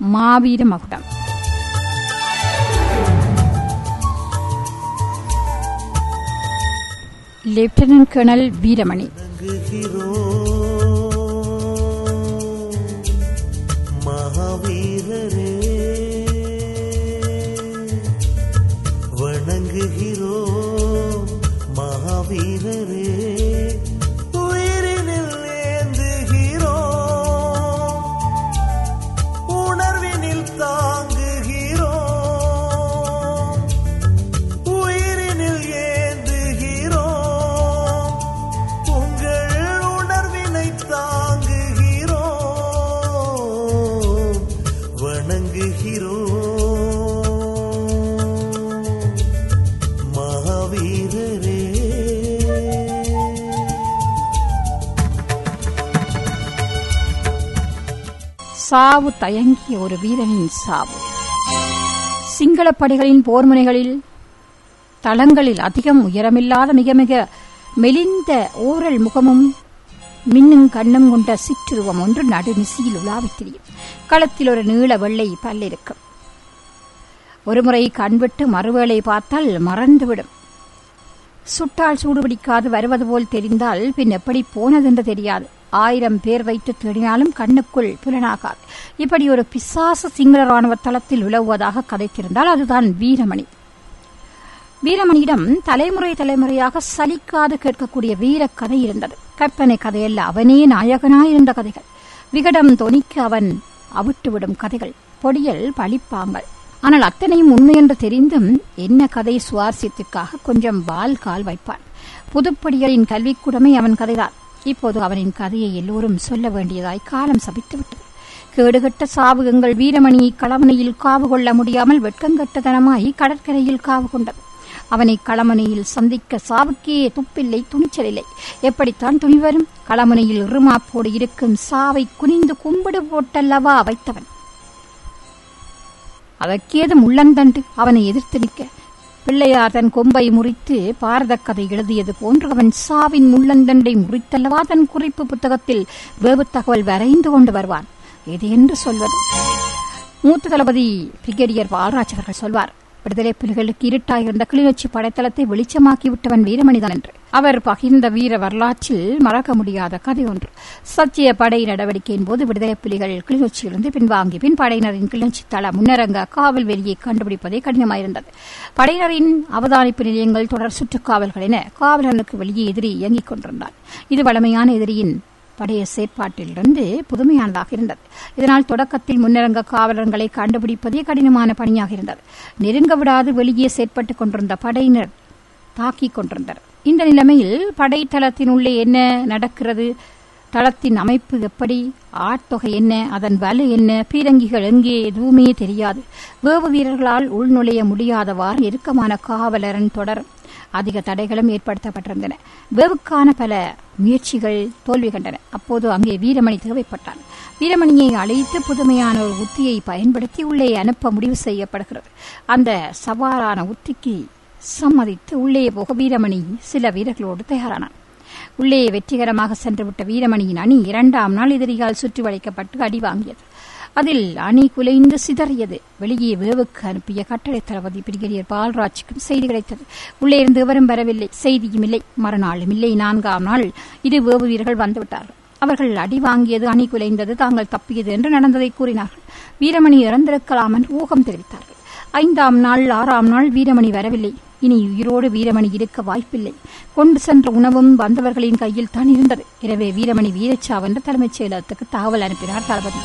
மாவீர மகுடம் lieutenant colonel Veeramani மகாவீரரே வணங்குகிறோ மகாவீரரே உயிரினில் ஏந்துகிறோ உணர்வினில் தாங்குகிறோ உயிரினில் ஏந்துகிறோ உங்கள் உணர்வினை தாங்குகிறோ வணங்குகிறோ மகாவீரரே சாவு தயங்கிய ஒரு வீரனின் சாவு சிங்களப் படைகளின் போர்முனைகளில் தளங்களில் அதிகம் உயரமில்லாத மிக மிக மெலிந்த ஓரல் முகமும் மின்னும் கண்ணும் கொண்ட சிற்றுருவம் ஒன்று நடுநிசியில் உலாவித் திரியும் களத்தில் ஒரு நீள வெள்ளை பல் இருக்கும் ஒருமுறை கண்விட்டு மறுவேளை பார்த்தால் மறந்துவிடும் சுட்டால் சூடுபிடிக்காது வருவது போல் தெரிந்தால் பின் எப்படி போனதென்று தெரியாது ஆயிரம் பேர் வைத்து தேடினாலும் கண்ணுக்குள் புலனாகாது இப்படி ஒரு பிசாசு சிங்கள ராணுவ தளத்தில் உலவுவதாக கதைத்திருந்தால் அதுதான் வீரமணி வீரமணியிடம் தலைமுறை தலைமுறையாக சலிக்காது கேட்கக்கூடிய வீர கதை இருந்தது கற்பனை கதையல்ல அவனே நாயகனாயிருந்த கதைகள் விகடம் தொனிக்கு அவன் அவிட்டுவிடும் கதைகள் பொடியல் பழிப்பாங்கள் ஆனால் அத்தனையும் உண்மை என்று தெரிந்தும் என்ன கதை சுவாரஸ்யத்திற்காக கொஞ்சம் வால் கால் வைப்பான் புதுப்படிகளின் கல்விக்கூடமே அவன் கதைதான் இப்போது அவனின் கதையை எல்லோரும் சொல்ல வேண்டியதாய் காலம் சபித்துவிட்டது கேடுகட்ட சாவு எங்கள் வீரமணியை களமனையில் காவு கொள்ள முடியாமல் வெட்கங்கட்டதனமாய் கடற்கரையில் காவு கொண்டது அவனை களமனையில் சந்திக்க சாவுக்கே துப்பில்லை துணிச்சலில்லை எப்படித்தான் துணி வரும் களமனையில் இருமாப்போடு இருக்கும் சாவை குனிந்து கும்பிடு போட்டல்லவா வைத்தவன் அதற்கேது முள்ளந்தண்டு அவனை எதிர்த்து நிற்க பிள்ளையார் தன் கொம்பை முறித்து பாரத கதை எழுதியது போன்று அவன் சாவின் முள்ளந்தண்டை முறித்தல்லவா தன் குறிப்பு புத்தகத்தில் வேவு தகவல் வரைந்து கொண்டு வருவான் இது என்று சொல்வது மூத்த தளபதி பிரிகேடியர் பாலராஜ் அவர்கள் சொல்வார் விடுதலை புலிகளுக்கு இருட்டாயிருந்த கிளிநொச்சி படைத்தளத்தை வெளிச்சமாக்கி விட்டவன் வீரமணிதான் என்று அவர் பகிர்ந்த வீர வரலாற்றில் மறக்க முடியாத கதை ஒன்று சத்திய படை நடவடிக்கையின் போது விடுதலை புலிகள் கிளிநொச்சியிலிருந்து பின்வாங்கி பின் படையினரின் கிளிநொச்சி தள முன்னரங்க காவல் வெளியை கண்டுபிடிப்பதே கடினமாயிருந்தது படையினரின் அவதானிப்பு நிலையங்கள் தொடர் சுற்றுக்காவல்கள் என காவலனுக்கு வெளியே எதிரி இயங்கிக் கொண்டிருந்தார் இது வளமையான எதிரியின் படைய செயற்பாட்டிலிருந்து புதுமையானதாக இருந்தது இதனால் தொடக்கத்தில் முன்னரங்க காவலர்களை கண்டுபிடிப்பதே கடினமான பணியாக இருந்தது நெருங்க விடாது வெளியே செயற்பட்டுக் கொண்டிருந்த படையினர் தாக்கிக் கொண்டிருந்தனர் இந்த நிலைமையில் படைத்தளத்தின் உள்ளே என்ன நடக்கிறது தளத்தின் அமைப்பு எப்படி ஆட்தொகை என்ன அதன் வலு என்ன பீரங்கிகள் எங்கே எதுவுமே தெரியாது வேவு வீரர்களால் உள்நுழைய முடியாதவாறு நெருக்கமான காவலரன் தொடர் அதிக தடைகளும் ஏற்படுத்தப்பட்டிருந்தன வேவுக்கான பல முயற்சிகள் தோல்வி கண்டன அப்போது அங்கே வீரமணி தேவைப்பட்டான் வீரமணியை அழைத்து புதுமையான ஒரு உத்தியை பயன்படுத்தி உள்ளே அனுப்ப முடிவு செய்யப்படுகிறது அந்த சவாலான உத்திக்கு சம்மதித்து உள்ளே போக வீரமணி சில வீரர்களோடு தயாரானான் உள்ளே வெற்றிகரமாக சென்றுவிட்ட வீரமணியின் அணி இரண்டாம் நாள் எதிரியால் சுற்றி வளைக்கப்பட்டு அடி வாங்கியது அதில் அணி குலைந்து சிதறியது வெளியே வேவுக்கு அனுப்பிய கட்டளை தளபதி பிரிகேடியர் பால்ராஜுக்கும் செய்தி கிடைத்தது உள்ளே இருந்து எவரும் வரவில்லை செய்தியும் இல்லை மறுநாளும் இல்லை நான்காம் நாள் இரு வேவு வீரர்கள் வந்துவிட்டார்கள் அவர்கள் அடி வாங்கியது அணி குலைந்தது தாங்கள் தப்பியது என்று நடந்ததை கூறினார்கள் வீரமணி இறந்திருக்கலாம் என்று ஊகம் தெரிவித்தார்கள் ஐந்தாம் நாள் ஆறாம் நாள் வீரமணி வரவில்லை இனி உயிரோடு வீரமணி இருக்க வாய்ப்பில்லை கொண்டு சென்ற உணவும் வந்தவர்களின் கையில் தான் இருந்தது எனவே வீரமணி வீரச்சாவென்று தலைமைச் செயலகத்துக்கு தகவல் அனுப்பினார் தளபதி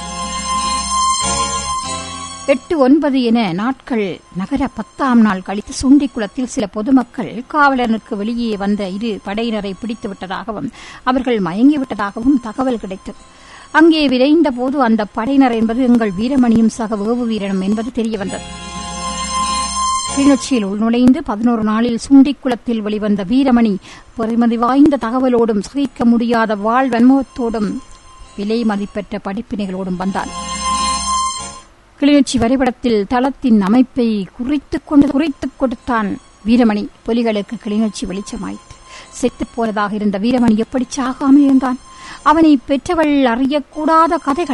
எட்டு ஒன்பது என நாட்கள் நகர பத்தாம் நாள் கழித்து சுண்டிக்குளத்தில் சில பொதுமக்கள் காவலனுக்கு வெளியே வந்த இரு படையினரை பிடித்து விட்டதாகவும் அவர்கள் மயங்கிவிட்டதாகவும் தகவல் கிடைத்தது அங்கே விரைந்த போது அந்த படையினர் என்பது எங்கள் வீரமணியும் சக வேவு வீரனும் என்பது தெரிய வந்தது கிளிநொச்சியில் உள்நுழைந்து பதினோரு நாளில் சுண்டிக்குளத்தில் வெளிவந்த வீரமணி பெருமதி வாய்ந்த தகவலோடும் சகிக்க முடியாத வாழ் வன்மத்தோடும் விலை மதிப்பெற்ற படிப்பினைகளோடும் வந்தான் கிளிநொச்சி வரைபடத்தில் தளத்தின் அமைப்பை குறித்துக் கொண்டு குறித்துக் கொடுத்தான் வீரமணி புலிகளுக்கு கிளிநொச்சி வெளிச்சமாயிற்று செத்துப் போனதாக இருந்த வீரமணி எப்படி சாகாமல் இருந்தான் அவனை பெற்றவள் அறியக்கூடாத கதைகள் அவை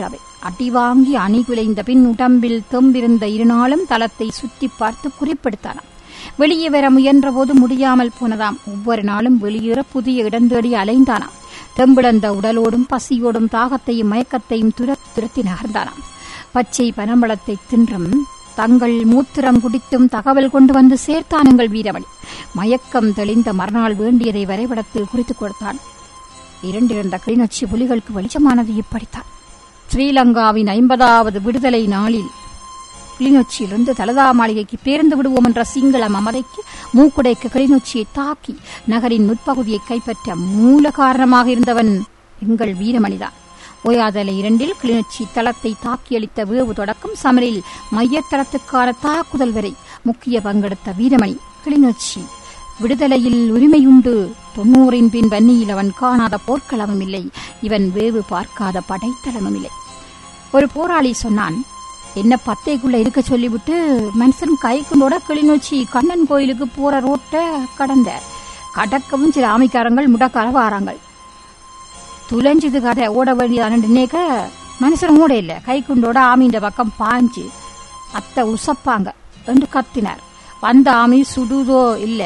அடி வாங்கி அணி குலைந்த பின் உடம்பில் தெம்பிருந்த இருநாளும் தளத்தை சுற்றி பார்த்து குறிப்பெடுத்தானாம் வெளியே வர முயன்றபோது முடியாமல் போனதாம் ஒவ்வொரு நாளும் வெளியேற புதிய இடம் தேடி அலைந்தானாம் தெம்பிழந்த உடலோடும் பசியோடும் தாகத்தையும் மயக்கத்தையும் துர துரத்தி நகர்ந்தானாம் பச்சை பனம்பழத்தை தின்றும் தங்கள் மூத்திரம் குடித்தும் தகவல் கொண்டு வந்து சேர்த்தானுங்கள் வீரமணி மயக்கம் தெளிந்த மறுநாள் வேண்டியதை வரைபடத்தில் குறித்துக் கொடுத்தான் இரண்டிருந்த கிளிநொச்சி புலிகளுக்கு வெளிச்சமானது இப்படித்தான் ஸ்ரீலங்காவின் ஐம்பதாவது விடுதலை நாளில் கிளிநொச்சியிலிருந்து தலதா மாளிகைக்கு பேருந்து விடுவோம் என்ற சிங்கள மமதைக்கு மூக்குடைக்கு கிளிநொச்சியை தாக்கி நகரின் முற்பகுதியை கைப்பற்ற மூல காரணமாக இருந்தவன் எங்கள் வீரமணிதான் ஓயாதலை இரண்டில் கிளிநொச்சி தளத்தை தாக்கியளித்த வேவு தொடக்கம் சமரில் மையத்தளத்துக்கான தாக்குதல் வரை முக்கிய பங்கெடுத்த வீரமணி கிளிநொச்சி விடுதலையில் உரிமையுண்டு தொன்னூறின் பின் வன்னியில் அவன் காணாத போர்க்களமும் இல்லை இவன் வேவு பார்க்காத படைத்தளமும் இல்லை ஒரு போராளி சொன்னான் என்ன பத்தைக்குள்ள இருக்க சொல்லிவிட்டு மனுஷன் கைக்குண்டோட கிளிநொச்சி கண்ணன் கோயிலுக்கு போற ரோட்ட கடந்த கடக்கவும் சில ஆமைக்காரங்கள் முடக்கால வாராங்கள் துளைஞ்சது கதை ஓட வேண்டியதான நினைக்க மனுஷன் ஓட இல்ல கைக்குண்டோட ஆமியின் பக்கம் பாஞ்சு அத்தை உசப்பாங்க என்று கத்தினார் வந்த ஆமி சுடுதோ இல்ல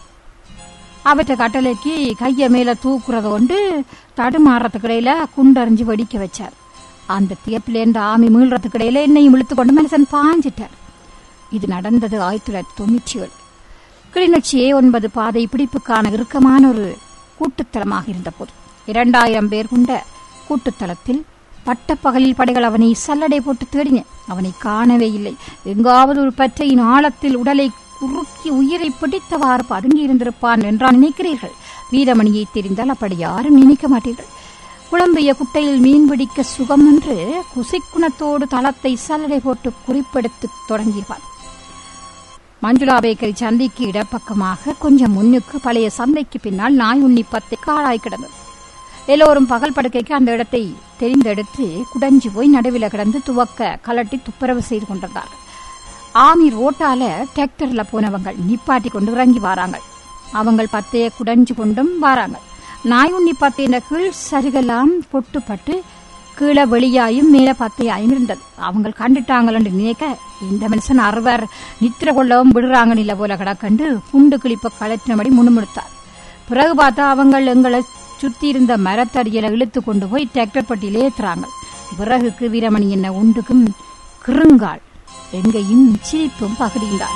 அவற்றை கட்டளைக்கு கைய மேல தூக்குறத கொண்டு தடுமாறதுக்கு இடையில குண்டறிஞ்சு வெடிக்க வச்சார் அந்த தியப்பிலேருந்து ஆமி மீள்றதுக்கு இடையில என்னையும் இழுத்து கொண்டு மனுஷன் பாஞ்சிட்டார் இது நடந்தது ஆயிரத்தி தொள்ளாயிரத்தி தொண்ணூற்றி ஏழு கிளிநொச்சி ஏ ஒன்பது பாதை பிடிப்புக்கான இறுக்கமான ஒரு கூட்டுத்தலமாக இருந்தபோது இரண்டாயிரம் பேர் கொண்ட கூட்டுத்தலத்தில் பட்டப்பகலில் படைகள் அவனை சல்லடை போட்டு தேடின அவனை காணவே இல்லை எங்காவது ஒரு பற்றையின் ஆழத்தில் உடலை குறுக்கி உயிரை பிடித்தவாறு பதுங்கி இருந்திருப்பான் என்றா நினைக்கிறீர்கள் வீரமணியை தெரிந்தால் அப்படி யாரும் நினைக்க மாட்டீர்கள் குழம்பிய குட்டையில் மீன் பிடிக்க சுகம் என்று குசிக்குணத்தோடு தளத்தை சல்லடை போட்டு குறிப்பெடுத்து தொடங்கியிருப்பான் மஞ்சுளா பேக்கரி சந்தைக்கு இடப்பக்கமாக கொஞ்சம் முன்னுக்கு பழைய சந்தைக்கு பின்னால் நாய் உண்ணி பத்தை காளாய் கிடந்தது எல்லோரும் பகல் படுக்கைக்கு அந்த இடத்தை தெரிந்தெடுத்து குடஞ்சு போய் நடுவில் கிடந்து துவக்க கலட்டி துப்புரவு செய்து கொண்டிருந்தார் ஆமி ரோட்டால டிராக்டர்ல போனவங்க நிப்பாட்டி கொண்டு இறங்கி வாராங்க அவங்கள் பத்தைய குடஞ்சு கொண்டும் வாராங்க நாய் உண்ணி பத்தையின கீழ் சருகெல்லாம் பொட்டுப்பட்டு கீழே வெளியாயும் மேல பத்தையாயும் இருந்தது அவங்க கண்டுட்டாங்களன்னு நினைக்க இந்த மனுஷன் அறுவர் நித்திர கொள்ளவும் விடுறாங்க இல்ல போல கிடக்கண்டு குண்டு கிளிப்ப கலற்றினபடி முணுமுணுத்தார் பிறகு பார்த்தா அவங்க எங்களை சுத்தி இருந்த மரத்தடியில இழுத்து கொண்டு போய் டிராக்டர் பட்டியில ஏத்துறாங்க விறகுக்கு வீரமணி என்ன உண்டுக்கும் கிருங்காள் எங்கேயும் சிரிப்பும் பகிர்ந்தாள்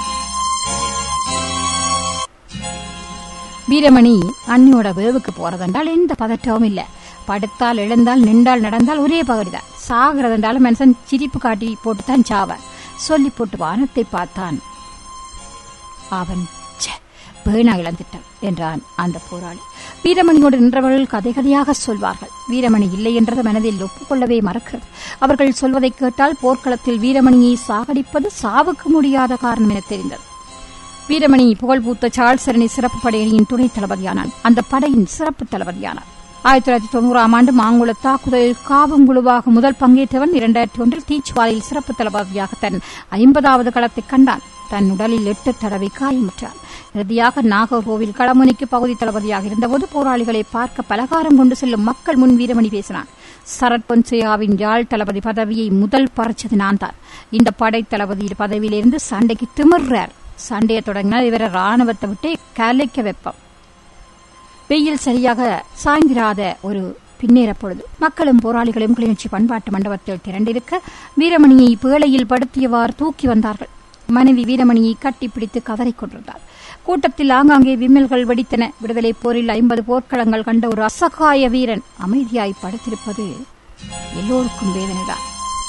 வீரமணி அண்ணியோட வேவுக்கு போறதென்றால் எந்த பதற்றமும் இல்ல படுத்தால் எழுந்தால் நின்றால் நடந்தால் ஒரே பகடிதான் சாகிறதென்றாலும் மனுஷன் சிரிப்பு காட்டி போட்டுத்தான் சாவன் சொல்லி போட்டு வானத்தை பார்த்தான் அவன் ச்சே, பேணா இழந்துட்டான் என்றான் அந்த போராளி வீரமணியோடு நின்றவர்கள் கதை கதையாக சொல்வார்கள் வீரமணி இல்லை என்றது மனதில் ஒப்புக்கொள்ளவே மறக்கிறது அவர்கள் சொல்வதை கேட்டால் போர்க்களத்தில் வீரமணியை சாகடிப்பது சாவுக்கு முடியாத காரணம் என தெரிந்தது வீரமணி புகழ்பூத்த சார்சரணி சிறப்பு படையணியின் துணை தளபதியானான் அந்த படையின் சிறப்பு தளபதியானான் ஆயிரத்தி தொள்ளாயிரத்தி தொண்ணூறாம் ஆண்டு மாங்குள தாக்குதலில் காவங்குழுவாக முதல் பங்கேற்றவன் இரண்டாயிரத்தி ஒன்றில் தீச்சுவாலையில் சிறப்பு தளபதியாக தன் ஐம்பதாவது களத்தை கண்டான் தன் உடலில் எட்டு தடவை காயமுற்றான் இறுதியாக நாகர்கோவில் களமுனைக்கு பகுதி தளபதியாக இருந்தபோது போராளிகளை பார்க்க பலகாரம் கொண்டு செல்லும் மக்கள் முன் வீரமணி பேசினான் சரத் பொன்சேயாவின் யாழ் தளபதி பதவியை முதல் பறிச்சது நான் தான் இந்த படை தளபதி பதவியிலிருந்து சண்டைக்கு திமிர்றார் சண்டையை தொடங்கினால் இவரை ராணுவத்தை விட்டு கலைக்க வைப்போம் வெயில் சரியாக சாய்ந்திராத ஒரு பின்னேற பொழுது மக்களும் போராளிகளும் கிளிநொச்சி பண்பாட்டு மண்டபத்தில் திரண்டிருக்க வீரமணியை பேழையில் படுத்தியவாறு தூக்கி வந்தார்கள் மனைவி வீரமணியை கட்டிப்பிடித்து கதறிக் கொண்டிருந்தார் கூட்டத்தில் ஆங்காங்கே விம்மல்கள் வெடித்தன விடுதலை போரில் ஐம்பது போர்க்களங்கள் கண்ட ஒரு அசகாய வீரன் அமைதியாய் படுத்திருப்பது எல்லோருக்கும் வேதனைதான்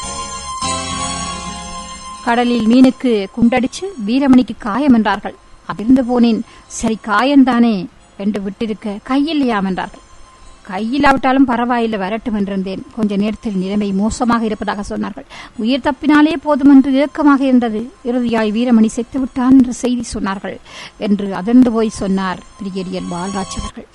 கடலில் மீனுக்கு குண்டடிச்சு வீரமணிக்கு காயம் என்றார்கள் அதிர்ந்து போனேன் சரி காயம்தானே என்று விட்டிருக்க கையில்லையாம் என்றார்கள் கையில்லாவிட்டாலும் பரவாயில்லை வரட்டும் என்றிருந்தேன் கொஞ்ச நேரத்தில் நிலைமை மோசமாக இருப்பதாக சொன்னார்கள் உயிர் தப்பினாலே போதும் என்று ஏக்கமாக இருந்தது இறுதியாய் வீரமணி செத்து விட்டான் என்று செய்தி சொன்னார்கள் என்று அதிர்ந்து போய் சொன்னார் பிரிகேடியர் பாலராஜ் அவர்கள்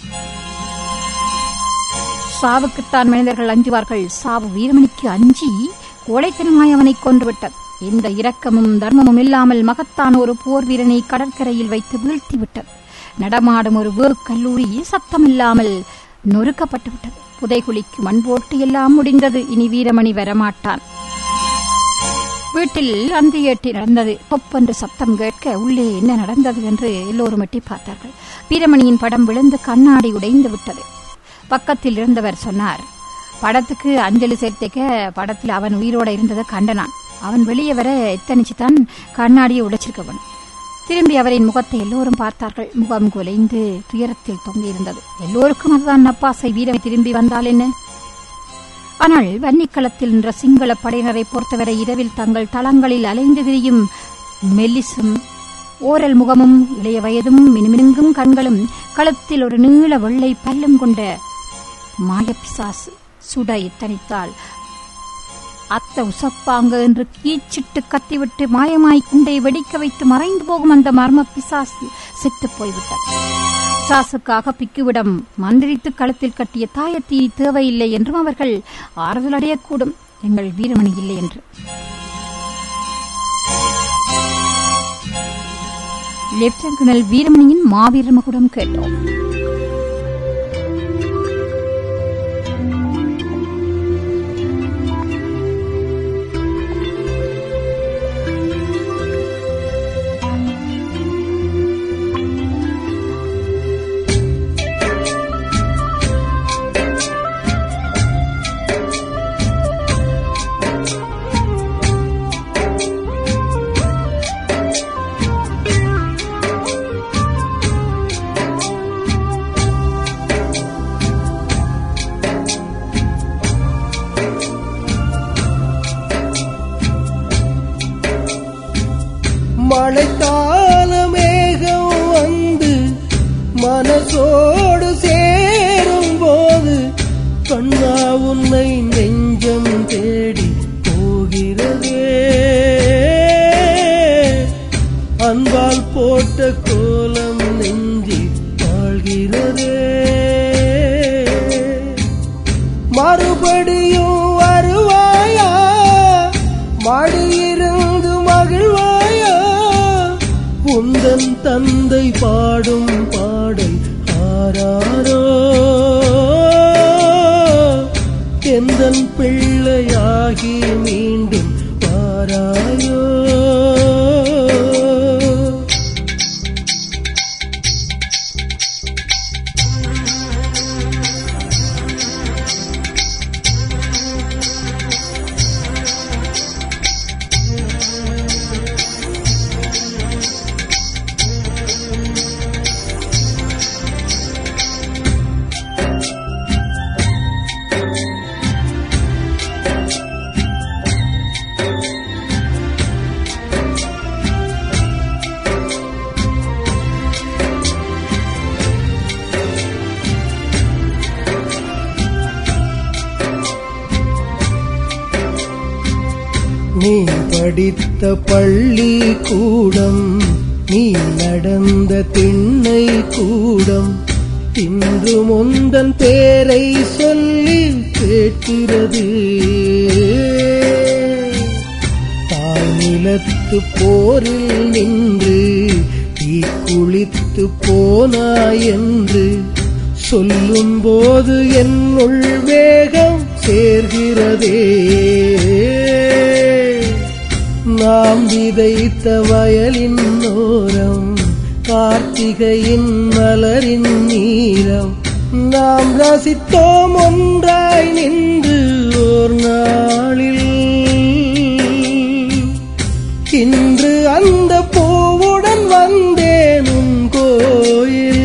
சாவுக்குத்தான் மனிதர்கள் அஞ்சுவார்கள் சாவு வீரமணிக்கு அஞ்சி கோழைத்தனமாய் அவனை கொன்றுவிட்டது இந்த இரக்கமும் தர்மமும் இல்லாமல் மகத்தான ஒரு போர் வீரனை கடற்கரையில் வைத்து வீழ்த்திவிட்டது நடமாடும் ஒரு வேர் கல்லூரி சத்தமில்லாமல் நொறுக்கப்பட்டு விட்டது புதைகுழிக்கு மண் போட்டு எல்லாம் முடிந்தது இனி வீரமணி வரமாட்டான் வீட்டில் அந்தியேட்டி நடந்தது பொப்பென்று சத்தம் கேட்க உள்ளே என்ன நடந்தது என்று எல்லோரும் எட்டி பார்த்தார்கள் வீரமணியின் படம் விழுந்து கண்ணாடி உடைந்து விட்டது பக்கத்தில் இருந்தவர் சொன்னார் படத்துக்கு அஞ்சலி சேர்த்திக்க படத்தில் அவன் உயிரோட இருந்ததை கண்டனான் அவன் வெளியே வர எத்தனிச்சுதான் கண்ணாடியை உடைச்சிருக்கவன் திரும்பி அவரின் முகத்தை எல்லோரும் பார்த்தார்கள் முகம் குலைந்து துயரத்தில் தொங்கியிருந்தது எல்லோருக்கும் அதுதான் நப்பாசை வீரமை திரும்பி வந்தால் என்ன ஆனால் வன்னிக்களத்தில் நின்ற சிங்கள படையினரை பொறுத்தவரை இரவில் தங்கள் தளங்களில் அலைந்து திரியும் மெல்லிசும் ஓரல் முகமும் இளைய வயதும் மினுமினுங்கும் கண்களும் களத்தில் ஒரு நீள வெள்ளை பல்லும் கொண்ட மாயப்பிசாசு சுட எத்தனித்தாள் அத்த உசப்பாங்க என்று கீச்சிட்டு கத்திவிட்டு மாயமாய் குண்டை வெடிக்க வைத்து மறைந்து போகும் அந்த மர்ம பிசாசு செத்துப் போய்விட்டது பிசாசுக்காக பிக்குவிடம் மந்திரித்து களத்தில் கட்டிய தாயத்தீ தேவையில்லை என்றும் அவர்கள் ஆறுதல் அடையக்கூடும் எங்கள் வீரமணி இல்லை என்று லெப்டினன்ட் கர்னல் வீரமணியின் மாவீர மகுடம் கேட்டோம் மழைக்கால மேகம் வந்து மனசோடு சேரும் போது கண்ணா உன்னை நெஞ்சம் தேடி போகிறதே அன்பால் போட்ட கோலம் நெஞ்சி வாழ்கிறதே மறுபடியும் வருவாயா மடியிருந்து மகிழ்வாயா உந்தன் தந்தை பாடும் பாடல் ஆராரோ எந்தன் பிள்ளையாகி மீண்டும் வாராயோ நீ படித்த பள்ளி கூடம் நீ நடந்த திண்ணை கூடம் இன்று முந்தன் பேரை சொல்லி கேட்கிறது தாய் நிலத்து போரில் நின்று தீ குளித்து போனாய் என்று சொல்லும்போது என்னுள் வேகம் சேர்கிறதே நாம் விதைத்த வயலின் ஓரம் கார்த்திகையின் மலரின் நீரம் நாம் ரசித்தோம் ஒன்றாய் நின்று ஓர் நாளில் இன்று அந்த பூவுடன் வந்தேன் உன் கோயில்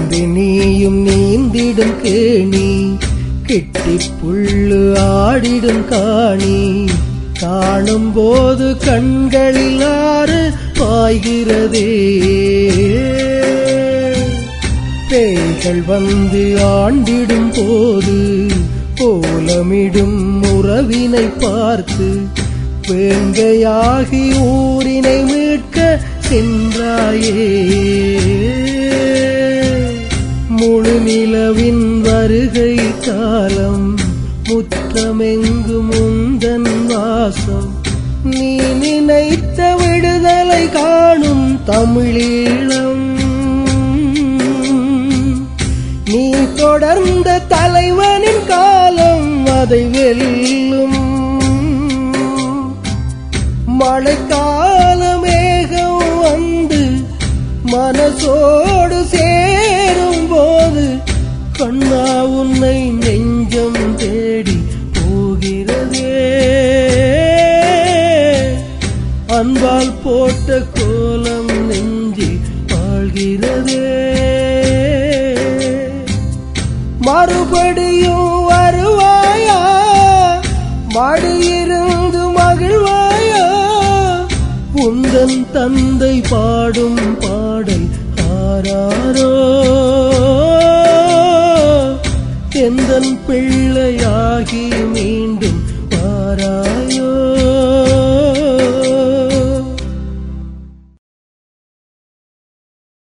வந்து நீயும் நீந்திடும் கேணி கெட்டி புல்லு ஆடிடும் காணி காணும் போது கண்களில் ஆறு பாய்கிறதே பேய்கள் வந்து ஆண்டிடும் போது கோலமிடும் உறவினை பார்த்து வேங்கையாகி ஊரினை மீட்க சென்றாயே முழு நிலவின் வருகை காலம் முத்தமெங்கும் முந்தன் வாசம் நீ நினைத்த விடுதலை காணும் தமிழீழம் நீ தொடர்ந்த தலைவனின் காலம் அதை வெல்லும் மழைக்கால மேகம் வந்து மனசோடு சேரும் போது கண்ணா உன்னை நெஞ்சம் தேடி போகிறதே அன்பால் போட்ட கோலம் நெஞ்சி வாழ்கிறதே மறுபடியும் வருவாயா மடியிருந்து மகிழ்வாயா உந்தன் தந்தை பாடும் பாடல் ஆராரோ எந்தன் பிள்ளையாகி மீண்டும் வாரா